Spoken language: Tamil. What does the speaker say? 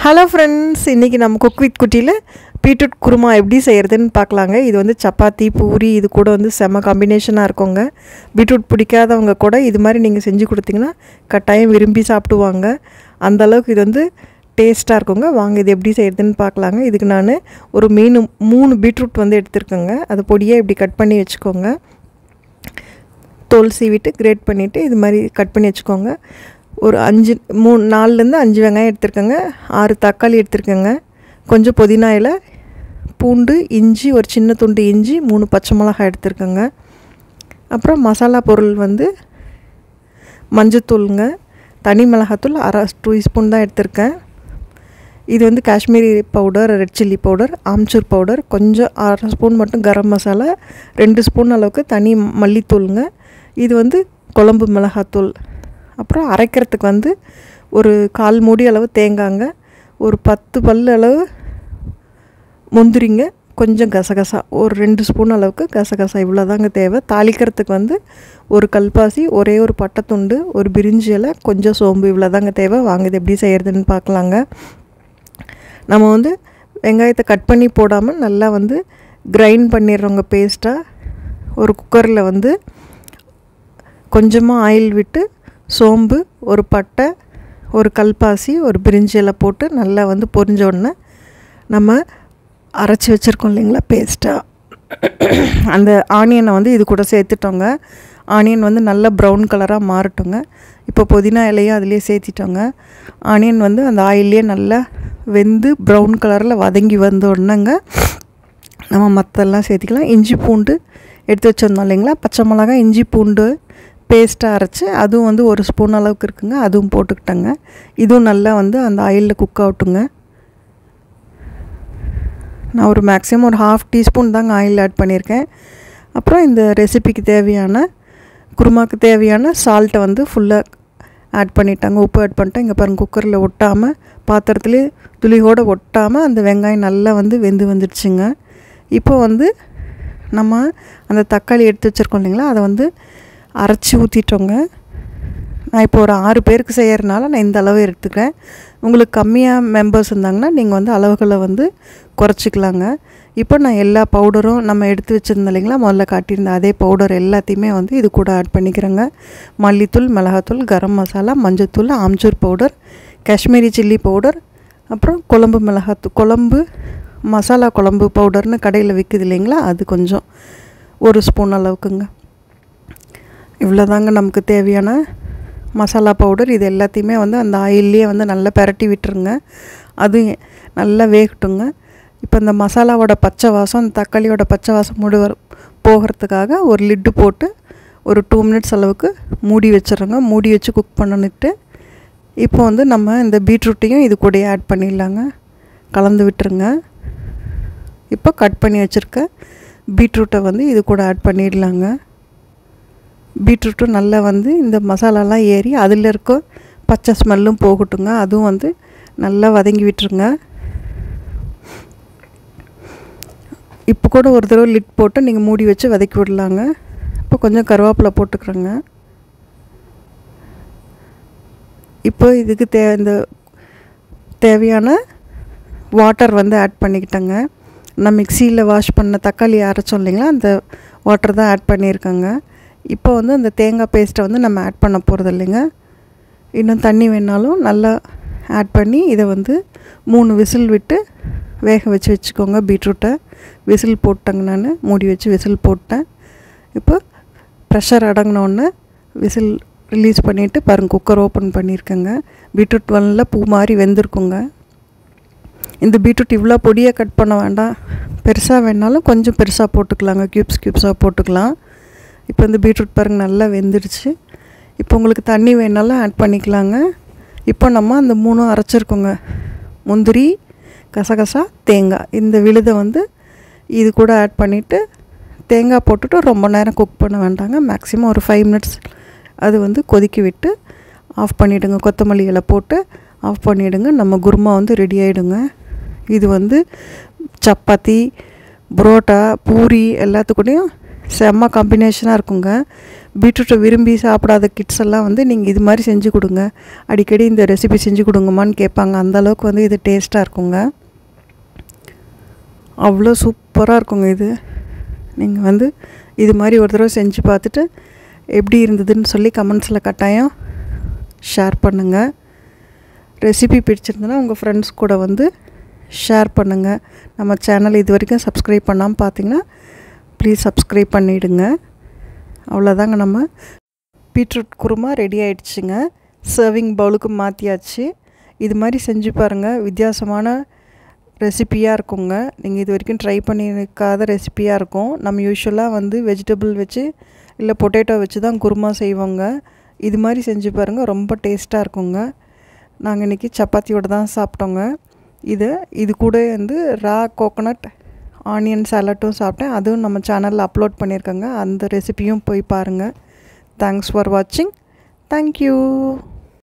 ஹலோ ஃப்ரெண்ட்ஸ் இன்றைக்கி நம்ம குக் வித் குட்டியில் பீட்ரூட் குருமா எப்படி செய்கிறதுன்னு பார்க்கலாங்க இது வந்து சப்பாத்தி பூரி இது கூட வந்து செம்ம காம்பினேஷனாக இருக்குங்க பீட்ரூட் பிடிக்காதவங்க கூட இது மாதிரி நீங்கள் செஞ்சு கொடுத்தீங்கன்னா கட்டாயம் விரும்பி சாப்பிடுவாங்க அந்த அளவுக்கு இது வந்து டேஸ்ட்டாக இருக்குங்க வாங்க இது எப்படி செய்கிறதுன்னு பார்க்கலாங்க இதுக்கு நான் ஒரு மீன் மூணு பீட்ரூட் வந்து எடுத்திருக்கேங்க அதை பொடியாக இப்படி கட் பண்ணி வச்சுக்கோங்க தோல் சீவிட்டு கிரேட் பண்ணிவிட்டு இது மாதிரி கட் பண்ணி வச்சுக்கோங்க ஒரு அஞ்சு மூணு நாலுலேருந்து அஞ்சு வெங்காயம் எடுத்துருக்கேங்க ஆறு தக்காளி எடுத்துருக்கேங்க கொஞ்சம் புதினா இலை பூண்டு இஞ்சி ஒரு சின்ன துண்டு இஞ்சி மூணு பச்சை மிளகாய் எடுத்துருக்கேங்க அப்புறம் மசாலா பொருள் வந்து மஞ்சத்தூளுங்க தனி மிளகாத்தூள் அரை டீஸ்பூன் தான் எடுத்திருக்கேன் இது வந்து Kashmiri powder red chilli powder amchur powder கொஞ்சம் அரை ஸ்பூன் மட்டும் கரம் மசாலா ரெண்டு ஸ்பூன் அளவுக்கு தனி மல்லித்தூளுங்க இது வந்து குழம்பு மிளகாத்தூள் அப்புறம் அரைக்கிறதுக்கு வந்து ஒரு கால் மூடி அளவு தேங்காங்க ஒரு பத்து பல் அளவு முந்திரிங்க கொஞ்சம் கசகசா ஒரு ரெண்டு ஸ்பூன் அளவுக்கு கசகசா இவ்வளோ தாங்க தேவை தாளிக்கிறதுக்கு வந்து ஒரு கல்பாசி ஒரே ஒரு பட்டைத்துண்டு ஒரு பிரிஞ்சி இலை கொஞ்சம் சோம்பு இவ்வளோ தாங்க தேவை வாங்க இது எப்படி செய்கிறதுன்னு பார்க்கலாங்க நம்ம வந்து வெங்காயத்தை கட் பண்ணி போடாமல் நல்லா வந்து கிரைண்ட் பண்ணிடுறோங்க பேஸ்ட்டாக ஒரு குக்கரில் வந்து கொஞ்சமாக ஆயில் விட்டு சோம்பு ஒரு பட்டை ஒரு கல்பாசி ஒரு பிரிஞ்சி இலை போட்டு நல்லா வந்து பொரிஞ்ச உடனே நம்ம அரைச்சி வச்சுருக்கோம் இல்லைங்களா பேஸ்ட்டாக அந்த ஆனியனை வந்து இது கூட சேர்த்துட்டோங்க ஆனியன் வந்து நல்ல ப்ரௌன் கலராக மாறட்டுங்க இப்போ புதினா இலையும் அதிலே சேர்த்திட்டோங்க ஆனியன் வந்து அந்த ஆயிலே நல்லா வெந்து ப்ரௌன் கலரில் வதங்கி வந்த உடனேங்க நம்ம மற்றெல்லாம் சேர்த்திக்கலாம் இஞ்சி பூண்டு எடுத்து வச்சுருந்தோம் இல்லைங்களா பச்சை மிளகாய் இஞ்சி பூண்டு பேஸ்ட்டாக அரைச்சி அதுவும் வந்து ஒரு ஸ்பூன் அளவுக்கு இருக்குங்க அதுவும் போட்டுக்கிட்டேங்க இதுவும் நல்லா வந்து அந்த ஆயிலில் குக் ஆகட்டுங்க நான் ஒரு மேக்ஸிமம் ஒரு ஹாஃப் டீஸ்பூன் தாங்க ஆயில் ஆட் பண்ணியிருக்கேன் அப்புறம் இந்த ரெசிபிக்கு தேவையான குருமாக்கு தேவையான சால்ட்டை வந்து ஃபுல்லாக ஆட் பண்ணிட்டாங்க உப்பு ஆட் பண்ணிட்டேன் இங்கே பாருங்கள் குக்கரில் ஒட்டாமல் பாத்திரத்துலேயே துளியோடு ஒட்டாமல் அந்த வெங்காயம் நல்லா வந்து வெந்து வந்துடுச்சுங்க இப்போ வந்து நம்ம அந்த தக்காளி எடுத்து வச்சுருக்கோம் இல்லைங்களா அதை வந்து அரைச்சி ஊற்றிட்டோங்க நான் இப்போ ஒரு ஆறு பேருக்கு செய்கிறனால நான் இந்த அளவு எடுத்துக்கிறேன் உங்களுக்கு கம்மியாக மெம்பர்ஸ் இருந்தாங்கன்னா நீங்கள் வந்து அளவுகளை வந்து குறைச்சிக்கலாங்க இப்போ நான் எல்லா பவுடரும் நம்ம எடுத்து வச்சுருந்தோம் இல்லைங்களா முதல்ல காட்டியிருந்த அதே பவுடர் எல்லாத்தையுமே வந்து இது கூட ஆட் பண்ணிக்கிறேங்க மல்லித்தூள் மிளகாத்தூள் கரம் மசாலா மஞ்சத்தூள் amchur powder Kashmiri chilli powder அப்புறம் குழம்பு மிளகாத்தூள் குழம்பு மசாலா குழம்பு பவுடர்னு கடையில் விற்குது இல்லைங்களா அது கொஞ்சம் ஒரு ஸ்பூன் அளவுக்குங்க இவ்வளோதாங்க நமக்கு தேவையான மசாலா பவுடர் இது எல்லாத்தையுமே வந்து அந்த ஆயில்லையே வந்து நல்லா பெரட்டி விட்டுருங்க அது நல்லா வேகட்டுங்க இப்போ இந்த மசாலாவோட பச்சை வாசம் அந்த தக்காளியோட பச்சை வாசம் மூடி வர போகிறதுக்காக ஒரு லிட்டு போட்டு ஒரு டூ மினிட்ஸ் அளவுக்கு மூடி வச்சிடுறோங்க மூடி வச்சு குக் பண்ணணுட்டு இப்போ வந்து நம்ம இந்த பீட்ரூட்டையும் இது கூட ஆட் பண்ணிடலாங்க கலந்து விட்டுருங்க இப்போ கட் பண்ணி வச்சுருக்க பீட்ரூட்டை வந்து இது கூட ஆட் பண்ணிடலாங்க பீட்ரூட்டும் நல்லா வந்து இந்த மசாலாலாம் ஏறி அதில் இருக்க பச்சை ஸ்மெல்லும் போகட்டுங்க அதுவும் வந்து நல்லா வதங்கி விட்டுருங்க இப்போ கூட ஒரு தடவை லிட் போட்டு நீங்கள் மூடி வச்சு வதக்கி விடலாங்க இப்போ கொஞ்சம் கருவேப்பிலை போட்டுக்கிறேங்க இப்போ இதுக்கு தே இந்த தேவையான வாட்டர் வந்து ஆட் பண்ணிக்கிட்டேங்க நான் மிக்சியில் வாஷ் பண்ண தக்காளி அரைச்சோம் இல்லைங்களா அந்த வாட்டர் தான் ஆட் பண்ணியிருக்கேங்க இப்போ வந்து அந்த தேங்காய் பேஸ்ட்டை வந்து நம்ம ஆட் பண்ண போகிறது இல்லைங்க இன்னும் தண்ணி வேணாலும் நல்லா ஆட் பண்ணி இதை வந்து மூணு விசில் விட்டு வேக வச்சு வச்சுக்கோங்க பீட்ரூட்டை விசில் போட்டேங்க நான் மூடி வச்சு விசில் போட்டேன் இப்போ ப்ரெஷர் அடங்கினோடனே விசில் ரிலீஸ் பண்ணிவிட்டு பாருங்கள் குக்கர் ஓப்பன் பண்ணியிருக்கேங்க பீட்ரூட் நல்லா பூ மாதிரி வெந்திருக்குங்க இந்த பீட்ரூட் இவ்வளோ பொடியாக கட் பண்ண வேண்டாம் பெருசாக வேணாலும் கொஞ்சம் பெருசாக போட்டுக்கலாங்க க்யூப்ஸ் க்யூப்ஸாக போட்டுக்கலாம் இப்போ இந்த பீட்ரூட் பாருங்கள் நல்லா வெந்துடுச்சு இப்போ உங்களுக்கு தண்ணி வேணாலும் ஆட் பண்ணிக்கலாங்க இப்போ நம்ம அந்த மூணும் அரைச்சிருக்கோங்க முந்திரி கசகசா தேங்காய் இந்த விழுதை வந்து இது கூட ஆட் பண்ணிவிட்டு தேங்காய் போட்டுட்டு ரொம்ப நேரம் குக் பண்ண வேண்டாங்க மேக்ஸிமம் ஒரு ஃபைவ் மினிட்ஸ் அது வந்து கொதிக்க விட்டு ஆஃப் பண்ணிவிடுங்க கொத்தமல்லி இலை போட்டு ஆஃப் பண்ணிவிடுங்க நம்ம குருமா வந்து ரெடி ஆகிடுங்க இது வந்து சப்பாத்தி புரோட்டா பூரி எல்லாத்துக்கூடையும் செம்ம காம்பினேஷனாக இருக்குங்க பீட்ரூட்டை விரும்பி சாப்பிடாத கிட்ஸ் எல்லாம் வந்து நீங்கள் இது மாதிரி செஞ்சு கொடுங்க அடிக்கடி இந்த ரெசிபி செஞ்சு கொடுங்கம்மான்னு கேட்பாங்க அந்த அளவுக்கு வந்து இது டேஸ்ட்டாக இருக்குங்க அவ்வளோ சூப்பராக இருக்குங்க இது நீங்கள் வந்து இது மாதிரி ஒரு தடவை செஞ்சு பார்த்துட்டு எப்படி இருந்ததுன்னு சொல்லி கமெண்ட்ஸில் கட்டாயம் ஷேர் பண்ணுங்கள் ரெசிபி பிடிச்சிருந்தனா உங்கள் ஃப்ரெண்ட்ஸ் கூட வந்து ஷேர் பண்ணுங்கள் நம்ம சேனல் இது வரைக்கும் சப்ஸ்கிரைப் பண்ணாமல் பார்த்தீங்கன்னா ப்ளீஸ் சப்ஸ்கிரைப் பண்ணிவிடுங்க அவ்வளோதாங்க நம்ம பீட்ரூட் குருமா ரெடி ஆயிடுச்சுங்க சர்விங் பவுலுக்கு மாற்றியாச்சு இது மாதிரி செஞ்சு பாருங்கள் வித்தியாசமான ரெசிப்பியாக இருக்குங்க நீங்கள் இது வரைக்கும் ட்ரை பண்ணியிருக்காத ரெசிப்பியாக இருக்கும் நம்ம யூஸ்வலாக வந்து வெஜிடபிள் வச்சு இல்லை பொட்டேட்டோ வச்சு தான் குருமா செய்வோங்க இது மாதிரி செஞ்சு பாருங்கள் ரொம்ப டேஸ்ட்டாக இருக்குங்க நாங்கள் இன்றைக்கி சப்பாத்தியோடு தான் சாப்பிட்டோங்க இது இது கூட வந்து ரா கோகோனட் ஆனியன் சாலட்டும் சாப்பிட்டேன் அதுவும் நம்ம சேனலில் அப்லோட் பண்ணியிருக்கேங்க அந்த ரெசிப்பியும் போய் பாருங்கள் தேங்க்ஸ் ஃபார் வாட்சிங் தேங்க்யூ